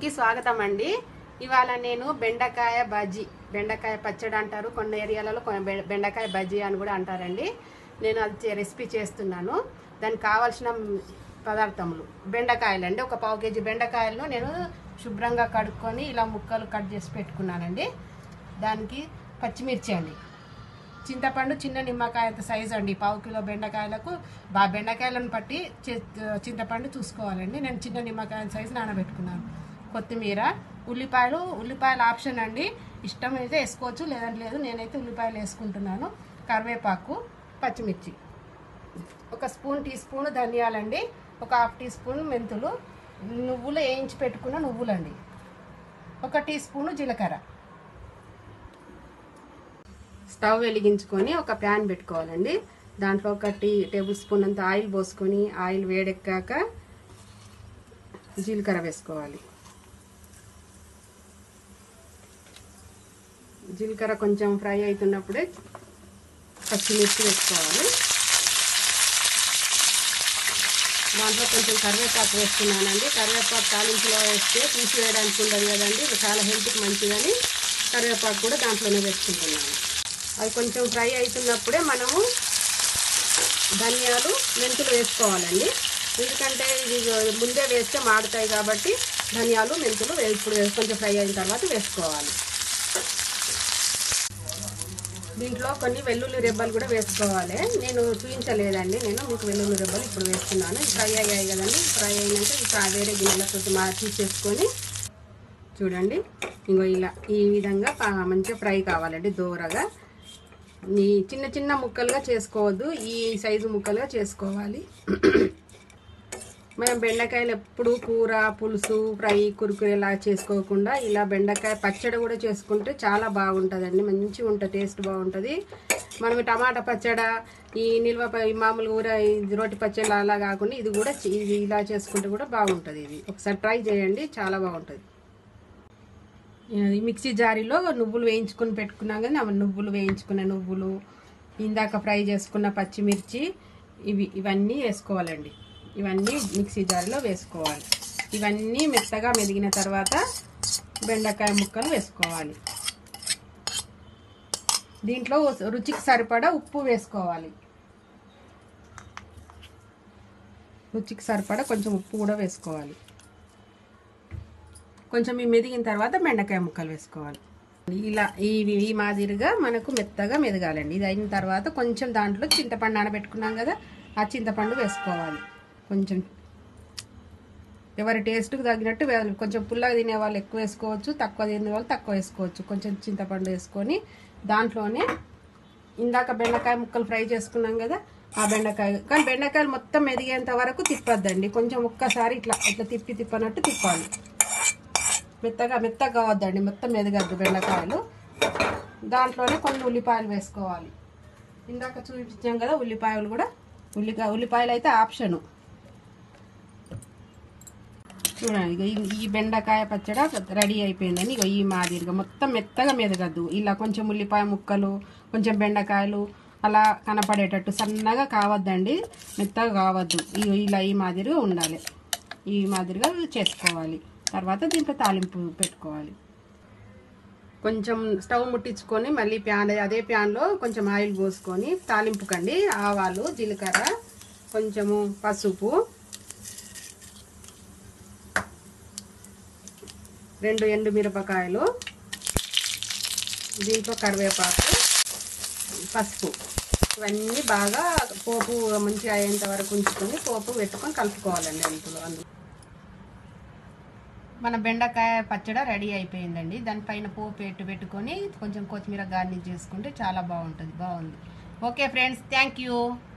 స్వాగతం అండి ఇవాళ నేను బెండకాయ బజ్జీ బెండకాయ పచ్చడి అంటారు కొన్ని ఏరియాలలో కొన్ని బె- బెండకాయ బజ్జీ అని కూడా అంటారండి నేను అది చే- రెసిపీ చేస్తున్నాను దానికి కావాల్సిన పదార్థములు బెండకాయలు అండి ఒక పావు కేజీ బెండకాయలను నేను శుభ్రంగా కడుక్కొని ఇలా ముక్కలు కట్ చేసి పెట్టుకున్నానండి దానికి పచ్చిమిర్చి అండి చింతపండు చిన్న నిమ్మకాయ అంత సైజు అండి పావు కిలో బెండకాయలకు బా బెండకాయలను బట్టి చి- చింతపండు చూసుకోవాలండి నేను చిన్న నిమ్మకాయ సైజు నానబెట్టుకున్నాను కొత్తిమీర ఉల్లిపాయలు ఉల్లిపాయలు ఆప్షన్ అండి ఇష్టం అయితే వేసుకోవచ్చు లేదంటే లేదు నేనైతే ఉల్లిపాయలు వేసుకుంటున్నాను కరివేపాకు పచ్చిమిర్చి ఒక స్పూన్ టీ స్పూన్ ధనియాలండి ఒక హాఫ్ టీ స్పూన్ మెంతులు నువ్వులు వేయించి పెట్టుకున్న నువ్వులండి ఒక టీ స్పూను జీలకర్ర స్టవ్ వెలిగించుకొని ఒక ప్యాన్ పెట్టుకోవాలండి దాంట్లో ఒక టీ టేబుల్ స్పూన్ అంత ఆయిల్ పోసుకొని ఆయిల్ వేడెక్కాక జీలకర్ర వేసుకోవాలి జీలకర్ర కొంచెం ఫ్రై అవుతున్నప్పుడే పచ్చిమిర్చి వేసుకోవాలి దాంట్లో కొంచెం కరివేపాకు వేస్తున్నానండి కరివేపాకు తాలింపులో వేస్తే తీసివేయడానికి ఉండదు కదండి ఇది చాలా హెల్త్కి మంచిదని కరివేపాకు కూడా దాంట్లోనే వేసుకుంటున్నాను అది కొంచెం ఫ్రై అవుతున్నప్పుడే మనము ధనియాలు మెంతులు వేసుకోవాలండి ఎందుకంటే ఇది ముందే వేస్తే మాడుతాయి కాబట్టి ధనియాలు మెంతులు వే- ఇప్పుడు వే- కొంచెం ఫ్రై అయిన తర్వాత వేసుకోవాలి దీంట్లో కొన్ని వెల్లుల్లి రెబ్బలు కూడా వేసుకోవాలి నేను చూపించలేదండి నేను మీకు వెల్లుల్లి రెబ్బలు ఇప్పుడు వేస్తున్నాను ఇవి ఫ్రై అయ్యాయి కదండి ఫ్రై అయినాక ఇప్పుడు ఆ వేరే గిన్నెలో కొంచెం తీసేసుకొని చూడండి ఇంకో ఇలా ఈ విధంగా పా- మంచిగా ఫ్రై కావాలండి దూరగా ఈ చిన్న చిన్న ముక్కలుగా చేసుకోవద్దు ఈ సైజు ముక్కలుగా చేసుకోవాలి మనం బెండకాయలు ఎప్పుడు కూర పులుసు ఫ్రై కురుకురు ఇలా చేసుకోకుండా ఇలా బెండకాయ పచ్చడి కూడా చేసుకుంటే చాలా బాగుంటుందండి మంచిగా ఉంటుంది టేస్ట్ బాగుంటుంది మనం టమాటా పచ్చడి ఈ నిల్వ ప- ఈ మామూలు ఊర ఈ రోటి పచ్చడి అలా కాకుండా ఇది కూడా చి- ఇది ఇలా చేసుకుంటే కూడా బాగుంటుంది ఇది ఒకసారి ట్రై చేయండి చాలా బాగుంటుంది ఈ మిక్సీ జారీలో నువ్వులు వేయించుకొని పెట్టుకున్నాం కానీ అవి నువ్వులు వేయించుకున్న నువ్వులు ఇందాక ఫ్రై చేసుకున్న పచ్చిమిర్చి ఇవి ఇవన్నీ వేసుకోవాలండి ఇవన్నీ మిక్సీ జారీలో వేసుకోవాలి ఇవన్నీ మెత్తగా మెదిగిన తర్వాత బెండకాయ ముక్కలు వేసుకోవాలి దీంట్లో రుచికి సరిపడా ఉప్పు వేసుకోవాలి రుచికి సరిపడా కొంచెం ఉప్పు కూడా వేసుకోవాలి కొంచెం ఈ మెదిగిన తర్వాత బెండకాయ ముక్కలు వేసుకోవాలి ఇలా ఈ ఈ మాదిరిగా మనకు మెత్తగా మెదగాలండి ఇది అయిన తర్వాత కొంచెం దాంట్లో చింతపండు నానబెట్టుకున్నాం కదా ఆ చింతపండు వేసుకోవాలి కొంచెం ఎవరి టేస్ట్కి తగినట్టు వే- కొంచెం పుల్లగా తినే వాళ్ళు ఎక్కువ వేసుకోవచ్చు తక్కువ తినే వాళ్ళు తక్కువ వేసుకోవచ్చు కొంచెం చింతపండు వేసుకొని దాంట్లోనే ఇందాక బెండకాయ ముక్కలు ఫ్రై చేసుకున్నాం కదా ఆ బెండకాయ కానీ బెండకాయలు మొత్తం మెదిగేంత వరకు తిప్పొద్దండి కొంచెం ఒక్కసారి ఇట్లా ఇట్లా తిప్పి తిప్పనట్టు తిప్పాలి మెత్తగా మెత్తగా కావద్దండి మొత్తం మెదగద్దు బెండకాయలు దాంట్లోనే కొన్ని ఉల్లిపాయలు వేసుకోవాలి ఇందాక చూపించాం కదా ఉల్లిపాయలు కూడా ఉల్లికాయ ఉల్లిపాయలు అయితే ఆప్షను చూడండి ఇగో ఈ- ఈ బెండకాయ పచ్చడి రెడీ అయిపోయిందని ఇగో ఈ మాదిరిగా మొత్తం మెత్తగా మెదగద్దు ఇలా కొంచెం ఉల్లిపాయ ముక్కలు కొంచెం బెండకాయలు అలా కనపడేటట్టు సన్నగా కావద్దండి మెత్తగా కావద్దు ఇగో ఇలా ఈ మాదిరిగా ఉండాలి ఈ మాదిరిగా చేసుకోవాలి తర్వాత దీంట్లో తాలింపు పెట్టుకోవాలి కొంచెం స్టవ్ ముట్టించుకొని మళ్ళీ ప్యాన్ అదే ప్యాన్లో కొంచెం ఆయిల్ పోసుకొని తాలింపుకండి ఆవాలు జీలకర్ర కొంచెము పసుపు రెండు ఎండు మిరపకాయలు దీంట్లో కరివేపాకు పసుపు ఇవన్నీ బాగా పోపు మంచిగా అయ్యేంత వరకు ఉంచుకొని పోపు పెట్టుకొని కలుపుకోవాలండి అందులో అందులో మన బెండకాయ పచ్చడి రెడీ అయిపోయిందండి దానిపైన పోపు పెట్టు పెట్టుకొని కొంచెం కొత్తిమీర గార్నిష్ చేసుకుంటే చాలా బాగుంటుంది బాగుంది ఓకే ఫ్రెండ్స్ థ్యాంక్ యూ